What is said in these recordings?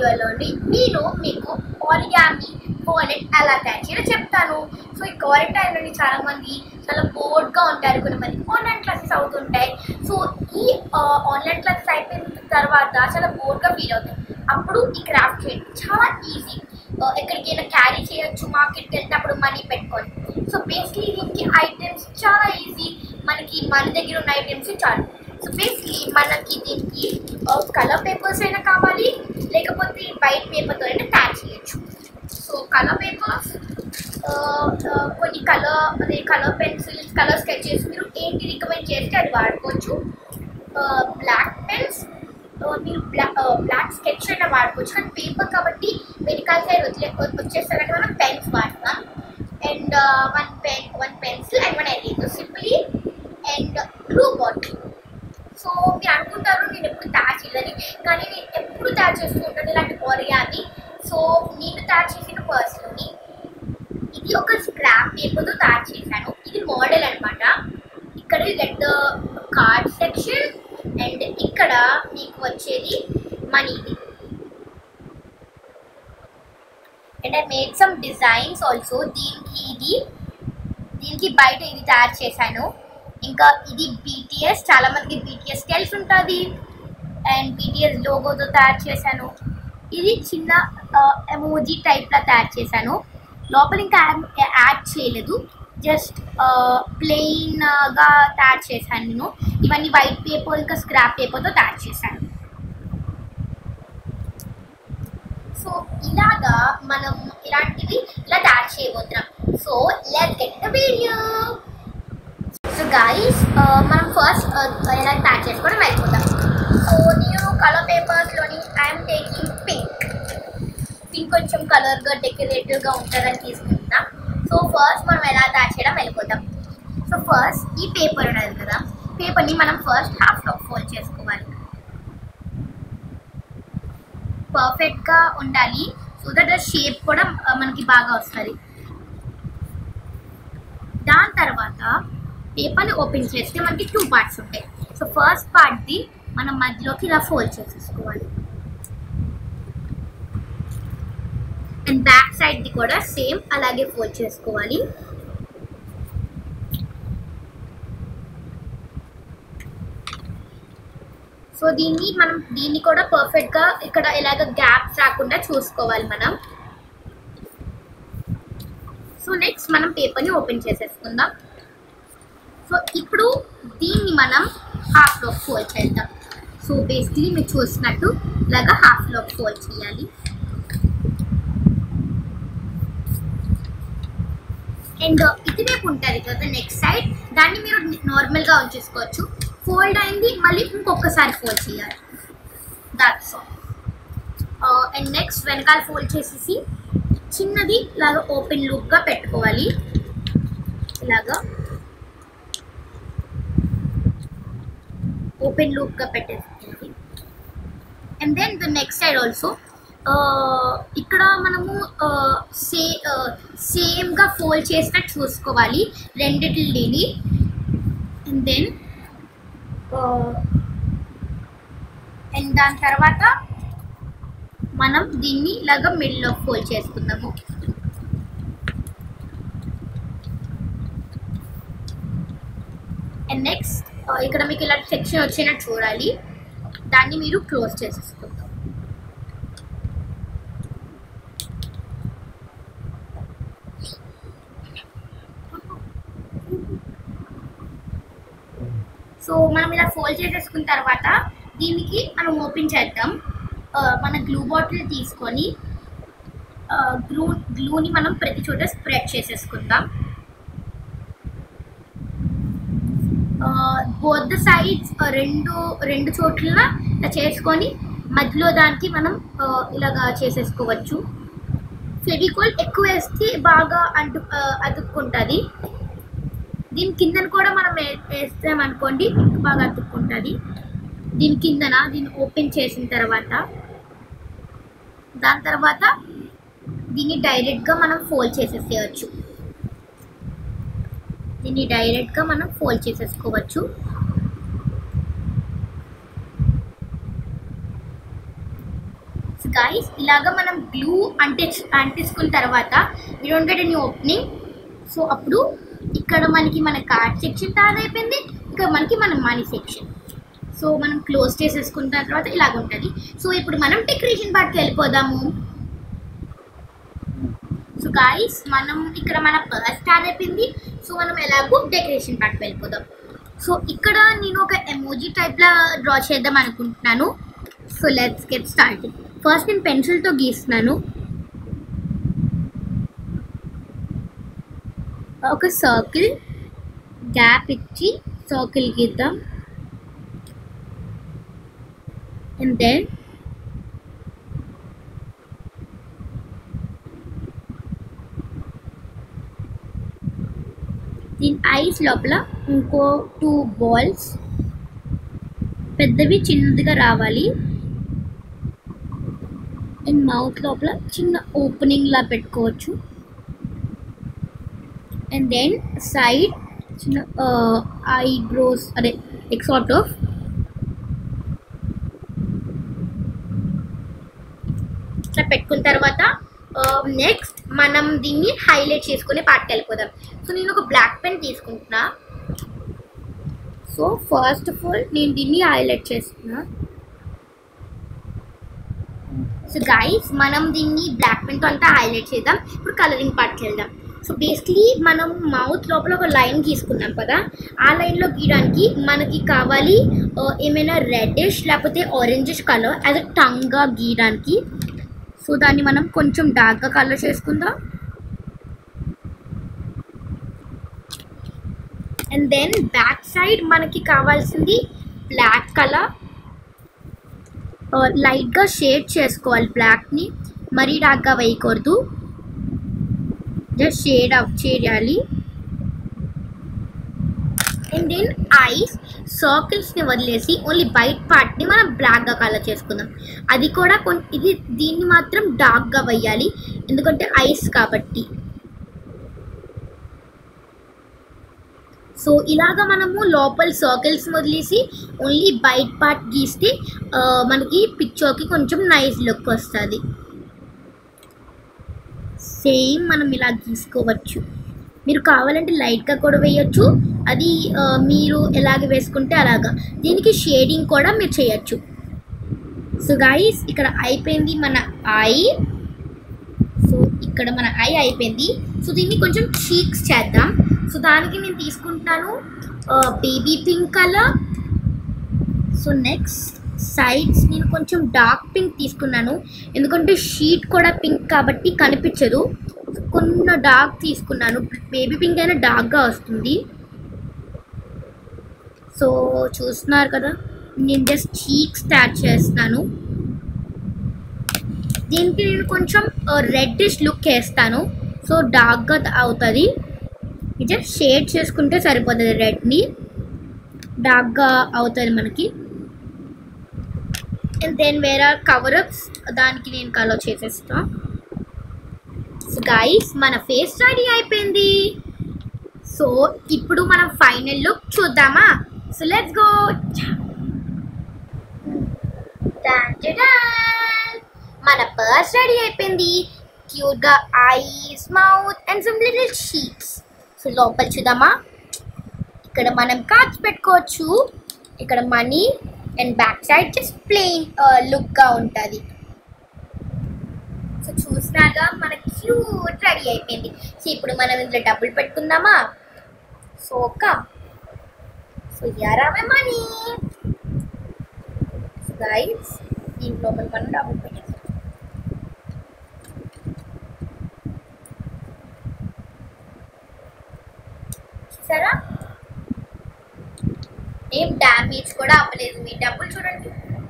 వీడియోలోని నేను మీకు ఆరిగామి వాలెట్ ఎలా తయారు చేయాలో చెప్తాను సో ఈ కోవిడ్ టైంలోని చాలా మంది చాలా బోర్డ్గా ఉంటారు కొంతమంది ఆన్లైన్ క్లాసెస్ అవుతుంటాయి సో ఈ ఆన్లైన్ క్లాసెస్ అయిపోయిన తర్వాత చాలా బోర్డ్గా ఫీల్ అవుతాయి అప్పుడు ఈ క్రాఫ్ట్ చేయడం చాలా ఈజీ ఎక్కడికైనా క్యారీ చేయొచ్చు మార్కెట్కి వెళ్ళినప్పుడు మనీ పెట్టుకొని సో బేసిక్లీ దీనికి ఐటమ్స్ చాలా ఈజీ మనకి మన దగ్గర ఉన్న ఐటమ్స్ చాలు సో బేసిక్లీ మనకి దీనికి కలర్ పేపర్స్ అయినా కావాలి లేకపోతే వైట్ పేపర్తో అయినా తయారు చేయొచ్చు సో కలర్ పేపర్స్ కొన్ని కలర్ అదే కలర్ పెన్సిల్స్ కలర్ స్కెచెస్ మీరు ఏంటి రికమెండ్ చేస్తే అది వాడుకోవచ్చు బ్లాక్ పెన్స్ మీరు బ్లాక్ బ్లాక్ స్కెచ్ అయినా వాడుకోవచ్చు కానీ పేపర్ కాబట్టి వెనకాల సైడ్ వదిలే వచ్చేసరికి మనం పెన్స్ వాడతాం and one pen one pencil and one eraser simply and blue bottle so మీరు అనుకుంటారు నేను ఎప్పుడు తయారు చేయదని కానీ నేను ఎప్పుడు తయారు చేస్తూ ఉంటాను ఇలాంటి కొరియాని సో నేను తయారు చేసిన పర్స్లోని ఇది ఒక స్క్రాప్ పేపర్తో తయారు చేశాను ఇది మోడల్ అనమాట ఇక్కడ గెట్ కార్డ్ సెక్షన్ అండ్ ఇక్కడ మీకు వచ్చేది మనీది and I made some designs also దీనికి ఇది దీనికి బయట ఇది తయారు చేశాను ఇంకా ఇది బీటీఎస్ చాలా మందికి బీటీఎస్ తెలిసి ఉంటుంది అండ్ బీటీఎస్ లోగోతో తయారు చేశాను ఇది చిన్న ఎమోజీ టైప్లో తయారు చేశాను లోపల ఇంకా యాడ్ చేయలేదు జస్ట్ ప్లెయిన్గా తయారు చేశాను నేను ఇవన్నీ వైట్ పేపర్ ఇంకా స్క్రాప్ పేపర్తో తయారు చేశాను సో ఇలాగా మనం ఇలాంటివి ఇలా తయారు చేయబోతున్నాం so let get the video so guys మనం ఫస్ట్ ఎలా తయారు చేసుకోవడం వెళ్ళిపోతాం సో నేను కలర్ పేపర్స్లోని ఐఎమ్ టేకింగ్ పింక్ పింక్ కొంచెం కలర్గా డెకరేటివ్గా ఉంటుందని తీసుకుంటున్నా సో ఫస్ట్ మనం ఎలా తయారు చేయడం వెళ్ళిపోతాం సో ఫస్ట్ ఈ పేపర్ ఉన్నది కదా పేపర్ని మనం ఫస్ట్ హాఫ్లో ఫోల్డ్ చేసుకోవాలి పర్ఫెక్ట్గా ఉండాలి సో దట్ షేప్ కూడా మనకి బాగా వస్తుంది దాని తర్వాత పేపర్ని ఓపెన్ చేస్తే మనకి టూ పార్ట్స్ ఉంటాయి సో ఫస్ట్ పార్ట్ది మనం మధ్యలోకి ఇలా ఫోల్డ్ చేసేసుకోవాలి అండ్ బ్యాక్ సైడ్ది కూడా సేమ్ అలాగే ఫోల్డ్ చేసుకోవాలి సో దీన్ని మనం దీన్ని కూడా పర్ఫెక్ట్గా ఇక్కడ ఇలాగ గ్యాప్స్ రాకుండా చూసుకోవాలి మనం సో నెక్స్ట్ మనం పేపర్ని ఓపెన్ చేసేసుకుందాం సో ఇప్పుడు దీన్ని మనం హాఫ్లో ఫోల్డ్ చేద్దాం సో బేసిక్లీ మీరు చూసినట్టు ఇలాగా హాఫ్లో ఫోల్డ్ చేయాలి అండ్ ఇటువైపు ఉంటుంది కదా నెక్స్ట్ సైడ్ దాన్ని మీరు నార్మల్గా ఉంచేసుకోవచ్చు ఫోల్డ్ అయింది మళ్ళీ ఇంకొకసారి ఫోల్డ్ చేయాలి దాట్స్ అండ్ నెక్స్ట్ వెనకాల ఫోల్డ్ చేసేసి చిన్నది ఇలాగ ఓపెన్ లూప్గా పెట్టుకోవాలి ఇలాగా ఓపెన్ లూప్గా పెట్టేసుకోవాలి and then the next side also ఇక్కడ మనము సే సేమ్గా ఫోల్డ్ చేసినట్టు చూసుకోవాలి రెండిటిని అండ్ దెన్ అండ్ దాని తర్వాత మనం దీన్ని ఇలాగ మిడిల్లో ఫోల్డ్ చేసుకుందాము అండ్ నెక్స్ట్ ఇక్కడ మీకు ఇలా సెక్షన్ వచ్చినట్టు చూడాలి దాన్ని మీరు క్లోజ్ చేసేసుకుందాం సో మనం ఇలా ఫోల్డ్ చేసేసుకున్న తర్వాత దీనికి మనం ఓపెన్ చేద్దాం మన గ్లూ బాటిల్ తీసుకొని గ్లూ గ్లూని మనం ప్రతి చోట స్ప్రెడ్ చేసేసుకుందాం బోత్ ద సైడ్స్ రెండు రెండు చోట్ల ఇలా చేసుకొని మధ్యలో దానికి మనం ఇలాగా చేసేసుకోవచ్చు ఫెవికోల్ ఎక్కువ వేస్తే బాగా అంటు అతుక్కుంటుంది దీని కిందన కూడా మనం వేస్తామనుకోండి బాగా అతుక్కుంటుంది దీని కిందన దీన్ని ఓపెన్ చేసిన తర్వాత దాని తర్వాత దీన్ని డైరెక్ట్గా మనం ఫోల్డ్ చేసేసేయచ్చు దీన్ని డైరెక్ట్గా మనం ఫోల్డ్ చేసేసుకోవచ్చు సో గాయస్ ఇలాగ మనం గ్లూ అంటే అంటించుకున్న తర్వాత we don't get any opening so అప్పుడు ఇక్కడ మనకి మన కార్డ్ సెక్షన్ తయారు అయిపోయింది ఇక్కడ మనకి మన మనీ సెక్షన్ సో మనం క్లోజ్ చేసేసుకున్న తర్వాత ఇలాగ ఉంటుంది సో ఇప్పుడు మనం డెకరేషన్ పార్ట్కి వెళ్ళిపోదాము సో గాయస్ మనం ఇక్కడ మన పర్స్ స్టార్ట్ అయిపోయింది సో మనం ఎలాగో డెకరేషన్ పార్ట్కి వెళ్ళిపోదాం సో ఇక్కడ నేను ఒక ఎమోజీ టైప్లా డ్రా చేద్దాం అనుకుంటున్నాను so let's get start first నేను పెన్సిల్తో గీస్తున్నాను ఒక సర్కిల్ గ్యాప్ ఇచ్చి సర్కిల్ గీద్దాం అండ్ దెన్ దీని ఐస్ లోపల ఇంకో టూ బాల్స్ పెద్దవి చిన్నదిగా రావాలి అండ్ మౌత్ లోపల చిన్న ఓపెనింగ్ లా పెట్టుకోవచ్చు అండ్ దెన్ సైడ్ చిన్న ఐ బ్రోస్ అదే ఎక్సార్ట్ ఆఫ్ ఇట్లా పెట్టుకున్న తర్వాత నెక్స్ట్ మనం దీన్ని హైలైట్ చేసుకునే పార్ట్కి వెళ్ళిపోదాం సో నేను ఒక బ్లాక్ పెన్ తీసుకుంటున్నా సో ఫస్ట్ ఆఫ్ ఆల్ నేను దీన్ని హైలైట్ చేస్తున్నా సో గైస్ మనం దీన్ని బ్లాక్ పెన్తో అంతా హైలైట్ చేద్దాం ఇప్పుడు కలరింగ్ పార్ట్కి వెళ్దాం సో బేసిక్లీ మనం మౌత్ లోపల ఒక లైన్ గీసుకున్నాం కదా ఆ లైన్లో గీయడానికి మనకి కావాలి ఆ, ఏమైనా రెడ్డిష్ లేకపోతే ఆరెంజిష్ కలర్ యాజ్ అ టంగ్గా గీయడానికి సో దాన్ని మనం కొంచెం డార్క్గా కలర్ చేసుకుందాం అండ్ దెన్ బ్యాక్ సైడ్ మనకి కావాల్సింది బ్లాక్ కలర్ లైట్గా షేడ్ చేసుకోవాలి బ్లాక్ని మరీ డార్క్గా వేయకూడదు జస్ట్ షేడ్ అప్ చేయాలి అండ్ దెన్ ఐస్ సర్కిల్స్ని వదిలేసి ఓన్లీ వైట్ పార్ట్ని మనం బ్లాక్గా కలర్ చేసుకుందాం అది కూడా కొం ఇది దీన్ని మాత్రం డార్క్గా వేయాలి ఎందుకంటే ఐస్ కాబట్టి సో ఇలాగ మనము లోపల సర్కిల్స్ వదిలేసి ఓన్లీ బయట పార్ట్ గీస్తే ఆ, మనకి పిక్చర్కి కొంచెం నైస్ లుక్ వస్తుంది సేమ్ మనం ఇలా గీసుకోవచ్చు మీరు కావాలంటే లైట్గా కూడా వేయచ్చు అది ఆ, మీరు ఎలాగ వేసుకుంటే అలాగా దీనికి షేడింగ్ కూడా మీరు చేయొచ్చు సో గైస్ ఇక్కడ అయిపోయింది మన ఐ సో ఇక్కడ మన ఐ అయిపోయింది సో దీన్ని కొంచెం చీక్స్ చేద్దాం సో దానికి నేను తీసుకుంటున్నాను baby pink colour so next sides నేను కొంచెం డార్క్ పింక్ తీసుకున్నాను ఎందుకంటే షీట్ కూడా పింక్ కాబట్టి కనిపించదు కొన్ని డార్క్ తీసుకున్నాను బేబీ పింక్ అయినా డార్క్గా వస్తుంది సో చూస్తున్నారు కదా నేను జస్ట్ చీక్ స్టార్ట్ చేస్తున్నాను దీనికి నేను కొంచెం రెడ్డిష్ లుక్ వేస్తాను సో డార్క్గా అవుతుంది జస్ట్ షేడ్ చేసుకుంటే సరిపోతుంది రెడ్ని డార్క్గా అవుతుంది మనకి అండ్ దెన్ వేరే కవరప్స్ దానికి నేను కలర్ చేసేస్తా సో గైస్ మన ఫేస్ రెడీ అయిపోయింది సో ఇప్పుడు మనం ఫైనల్ లుక్ చూద్దామా సో లెట్స్ గో మన పర్స్ రెడీ అయిపోయింది క్యూట్గా eyes mouth and some little sheets so లోపల చూద్దామా ఇక్కడ మనం కార్డ్స్ పెట్టుకోవచ్చు ఇక్కడ money and back side just plain లుక్గా ఉంటుంది సో చూసినాగా మన క్యూట్ రెడీ అయిపోయింది సో ఇప్పుడు మనం ఇందులో డబ్బులు పెట్టుకుందామా సో ఒక సో యారామే మనీ సో గైస్ దీంట్లో మనం డబ్బులు పెట్టేస్తాం చూసారా ఏం డ్యామేజ్ కూడా అవ్వలేదు మీ డబ్బులు చూడండి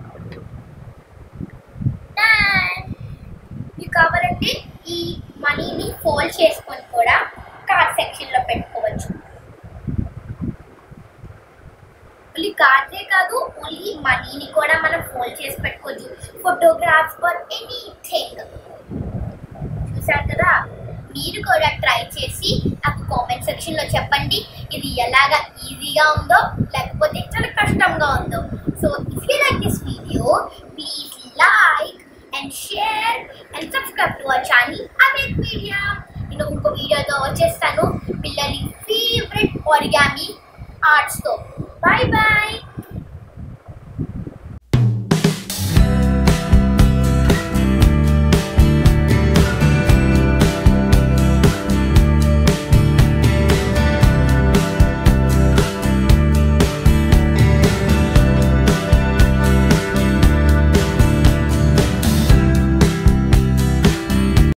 Done. మీకు కావాలంటే ఈ మనీని ఫోల్డ్ చేసుకొని కూడా కార్డ్ సెక్షన్లో పెట్టుకోవచ్చు ఓన్లీ కార్డే కాదు ఓన్లీ మనీని కూడా మనం ఫోల్డ్ చేసి పెట్టుకోవచ్చు ఫోటోగ్రాఫ్స్ ఫర్ ఎనీథింగ్ చూసారు కదా మీరు కూడా ట్రై చేసి నాకు కామెంట్ సెక్షన్లో చెప్పండి ఇది ఎలాగా ఈజీగా ఉందో లేకపోతే చాలా కష్టంగా ఉందో so if you like this video please like and and share and subscribe to our channel అమేక్ మీడియా నేను ఇంకో వీడియోతో వచ్చేస్తాను పిల్లలి ఫేవరెట్ ఒరిగామి ఆర్ట్స్తో బాయ్ బాయ్